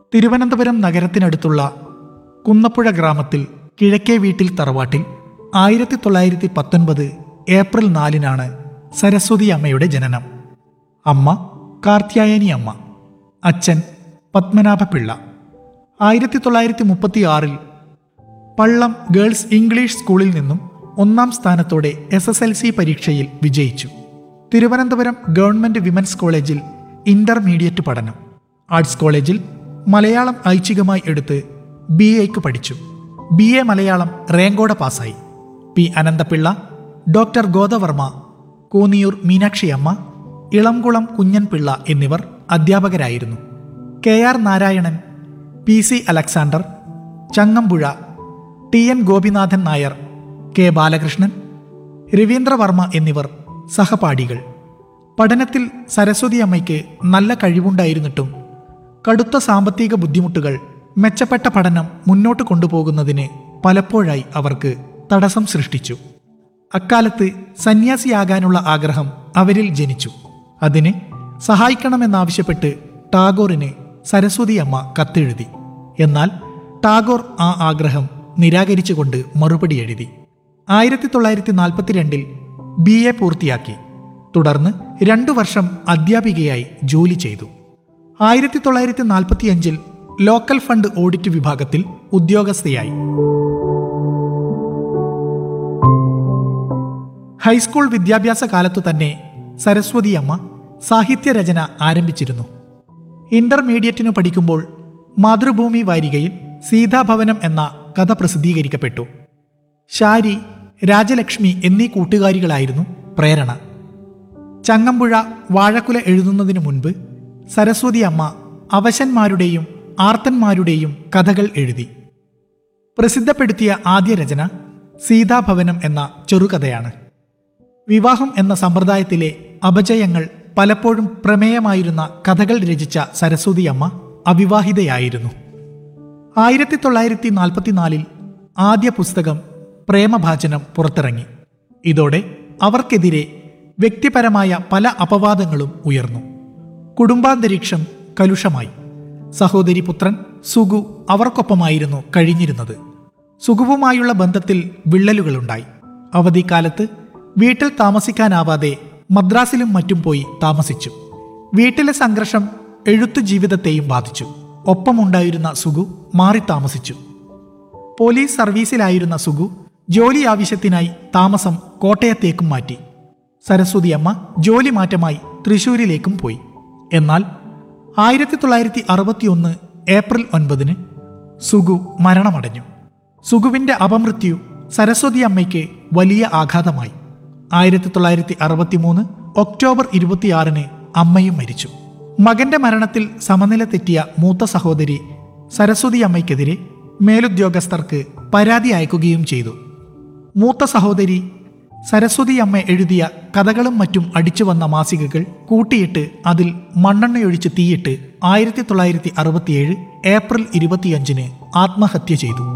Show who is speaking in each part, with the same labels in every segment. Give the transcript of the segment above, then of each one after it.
Speaker 1: തിരുവനന്തപുരം നഗരത്തിനടുത്തുള്ള കുന്നപ്പുഴ ഗ്രാമത്തിൽ കിഴക്കേ വീട്ടിൽ തറവാട്ടിൽ ആയിരത്തി തൊള്ളായിരത്തി പത്തൊൻപത് ഏപ്രിൽ നാലിനാണ് സരസ്വതി അമ്മയുടെ ജനനം അമ്മ കാർത്യായനി അമ്മ അച്ഛൻ പത്മനാഭപിള്ള ആയിരത്തി തൊള്ളായിരത്തി മുപ്പത്തി ആറിൽ പള്ളം ഗേൾസ് ഇംഗ്ലീഷ് സ്കൂളിൽ നിന്നും ഒന്നാം സ്ഥാനത്തോടെ എസ് എസ് എൽ സി പരീക്ഷയിൽ വിജയിച്ചു തിരുവനന്തപുരം ഗവൺമെന്റ് വിമൻസ് കോളേജിൽ ഇന്റർമീഡിയറ്റ് പഠനം ആർട്സ് കോളേജിൽ മലയാളം ഐച്ഛികമായി എടുത്ത് ബി എക്ക് പഠിച്ചു ബി എ മലയാളം റേങ്കോടെ പാസ്സായി പി അനന്തപിള്ള ഡോക്ടർ ഗോദവർമ്മ കൂന്നിയൂർ മീനാക്ഷിയമ്മ ഇളംകുളം കുഞ്ഞൻപിള്ള എന്നിവർ അധ്യാപകരായിരുന്നു K R Narayanan P C Alexander Changampuzha T N Gopinathan Nair K Balakrishnan Ravindravarma എന്നിവർ സഹപാഠികൾ പഠനത്തിൽ സരസ്വതി അമ്മയ്ക്ക് നല്ല കഴിവുണ്ടായിരുന്നിട്ടും കടുത്ത സാമ്പത്തിക ബുദ്ധിമുട്ടുകൾ മെച്ചപ്പെട്ട പഠനം മുന്നോട്ട് കൊണ്ടുപോകുന്നതിന് പലപ്പോഴായി അവർക്ക് തടസ്സം സൃഷ്ടിച്ചു അക്കാലത്ത് സന്യാസിയാകാനുള്ള ആഗ്രഹം അവരിൽ ജനിച്ചു അതിന് സഹായിക്കണമെന്നാവശ്യപ്പെട്ട് ടാഗോറിന് സരസ്വതി അമ്മ കത്തെഴുതി എന്നാൽ ടാഗോർ ആ ആഗ്രഹം നിരാകരിച്ചുകൊണ്ട് മറുപടി എഴുതി ആയിരത്തി തൊള്ളായിരത്തി നാൽപ്പത്തിരണ്ടിൽ ബി എ പൂർത്തിയാക്കി തുടർന്ന് രണ്ടു വർഷം അധ്യാപികയായി ജോലി ചെയ്തു ആയിരത്തി തൊള്ളായിരത്തി നാൽപ്പത്തിയഞ്ചിൽ ലോക്കൽ ഫണ്ട് ഓഡിറ്റ് വിഭാഗത്തിൽ ഉദ്യോഗസ്ഥയായി ഹൈസ്കൂൾ വിദ്യാഭ്യാസ കാലത്തു തന്നെ സരസ്വതി അമ്മ സാഹിത്യരചന ആരംഭിച്ചിരുന്നു ഇന്റർമീഡിയറ്റിനു പഠിക്കുമ്പോൾ മാതൃഭൂമി വാരികയിൽ സീതാഭവനം എന്ന കഥ പ്രസിദ്ധീകരിക്കപ്പെട്ടു ശാരി രാജലക്ഷ്മി എന്നീ കൂട്ടുകാരികളായിരുന്നു പ്രേരണ ചങ്ങമ്പുഴ വാഴക്കുല എഴുതുന്നതിനു മുൻപ് സരസ്വതി അമ്മ അവശന്മാരുടെയും ആർത്തന്മാരുടെയും കഥകൾ എഴുതി പ്രസിദ്ധപ്പെടുത്തിയ ആദ്യ രചന സീതാഭവനം എന്ന ചെറുകഥയാണ് വിവാഹം എന്ന സമ്പ്രദായത്തിലെ അപജയങ്ങൾ പലപ്പോഴും പ്രമേയമായിരുന്ന കഥകൾ രചിച്ച സരസ്വതി അമ്മ അവിവാഹിതയായിരുന്നു ആയിരത്തി തൊള്ളായിരത്തി നാൽപ്പത്തിനാലിൽ ആദ്യ പുസ്തകം പ്രേമഭാചനം പുറത്തിറങ്ങി ഇതോടെ അവർക്കെതിരെ വ്യക്തിപരമായ പല അപവാദങ്ങളും ഉയർന്നു കുടുംബാന്തരീക്ഷം കലുഷമായി സഹോദരി പുത്രൻ സുഗു അവർക്കൊപ്പമായിരുന്നു കഴിഞ്ഞിരുന്നത് സുഗുവുമായുള്ള ബന്ധത്തിൽ വിള്ളലുകളുണ്ടായി അവധിക്കാലത്ത് വീട്ടിൽ താമസിക്കാനാവാതെ മദ്രാസിലും മറ്റും പോയി താമസിച്ചു വീട്ടിലെ സംഘർഷം എഴുത്തു ജീവിതത്തെയും ബാധിച്ചു ഒപ്പമുണ്ടായിരുന്ന സുഗു മാറി താമസിച്ചു പോലീസ് സർവീസിലായിരുന്ന സുഗു ജോലി ആവശ്യത്തിനായി താമസം കോട്ടയത്തേക്കും മാറ്റി സരസ്വതി അമ്മ ജോലി മാറ്റമായി തൃശൂരിലേക്കും പോയി എന്നാൽ ആയിരത്തി തൊള്ളായിരത്തി അറുപത്തിയൊന്ന് ഏപ്രിൽ ഒൻപതിന് സുഗു മരണമടഞ്ഞു സുഗുവിന്റെ അപമൃത്യു സരസ്വതി അമ്മയ്ക്ക് വലിയ ആഘാതമായി ആയിരത്തി തൊള്ളായിരത്തി അറുപത്തിമൂന്ന് ഒക്ടോബർ ഇരുപത്തിയാറിന് അമ്മയും മരിച്ചു മകന്റെ മരണത്തിൽ സമനില തെറ്റിയ മൂത്ത സഹോദരി സരസ്വതി അമ്മയ്ക്കെതിരെ മേലുദ്യോഗസ്ഥർക്ക് പരാതി അയക്കുകയും ചെയ്തു മൂത്ത സഹോദരി സരസ്വതി അമ്മ എഴുതിയ കഥകളും മറ്റും അടിച്ചു വന്ന മാസികകൾ കൂട്ടിയിട്ട് അതിൽ മണ്ണെണ്ണയൊഴിച്ച് തീയിട്ട് ആയിരത്തി തൊള്ളായിരത്തി അറുപത്തിയേഴ് ഏപ്രിൽ ഇരുപത്തിയഞ്ചിന് ആത്മഹത്യ ചെയ്തു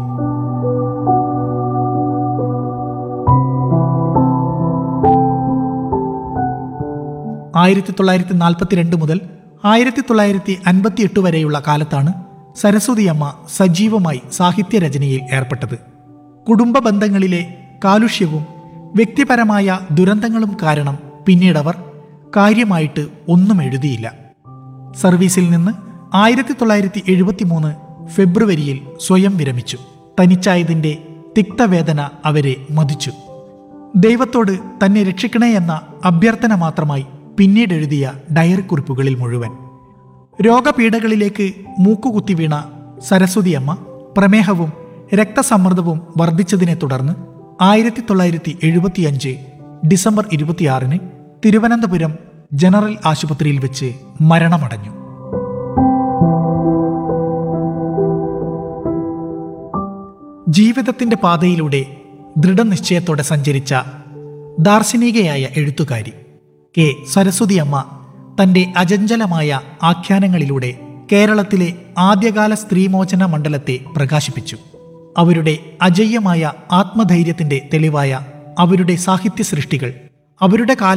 Speaker 1: ആയിരത്തി തൊള്ളായിരത്തി നാൽപ്പത്തിരണ്ട് മുതൽ ആയിരത്തി തൊള്ളായിരത്തി അൻപത്തിയെട്ട് വരെയുള്ള കാലത്താണ് സരസ്വതി അമ്മ സജീവമായി സാഹിത്യരചനയിൽ ഏർപ്പെട്ടത് കുടുംബ ബന്ധങ്ങളിലെ കാലുഷ്യവും വ്യക്തിപരമായ ദുരന്തങ്ങളും കാരണം പിന്നീടവർ കാര്യമായിട്ട് ഒന്നും എഴുതിയില്ല സർവീസിൽ നിന്ന് ആയിരത്തി തൊള്ളായിരത്തി എഴുപത്തി മൂന്ന് ഫെബ്രുവരിയിൽ സ്വയം വിരമിച്ചു തനിച്ചായതിൻ്റെ തിക്തവേദന അവരെ മതിച്ചു ദൈവത്തോട് തന്നെ രക്ഷിക്കണേ എന്ന അഭ്യർത്ഥന മാത്രമായി പിന്നീട് എഴുതിയ ഡയറി കുറിപ്പുകളിൽ മുഴുവൻ രോഗപീഠകളിലേക്ക് മൂക്കുകുത്തി വീണ സരസ്വതി അമ്മ പ്രമേഹവും രക്തസമ്മർദ്ദവും വർദ്ധിച്ചതിനെ തുടർന്ന് ആയിരത്തി തൊള്ളായിരത്തി എഴുപത്തിയഞ്ച് ഡിസംബർ ഇരുപത്തിയാറിന് തിരുവനന്തപുരം ജനറൽ ആശുപത്രിയിൽ വെച്ച് മരണമടഞ്ഞു ജീവിതത്തിന്റെ പാതയിലൂടെ ദൃഢനിശ്ചയത്തോടെ സഞ്ചരിച്ച ദാർശനികയായ എഴുത്തുകാരി കെ സരസ്വതി അമ്മ തന്റെ അജഞ്ചലമായ ആഖ്യാനങ്ങളിലൂടെ കേരളത്തിലെ ആദ്യകാല സ്ത്രീമോചന മണ്ഡലത്തെ പ്രകാശിപ്പിച്ചു അവരുടെ അജയ്യമായ ആത്മധൈര്യത്തിന്റെ തെളിവായ അവരുടെ സാഹിത്യ സൃഷ്ടികൾ അവരുടെ കാല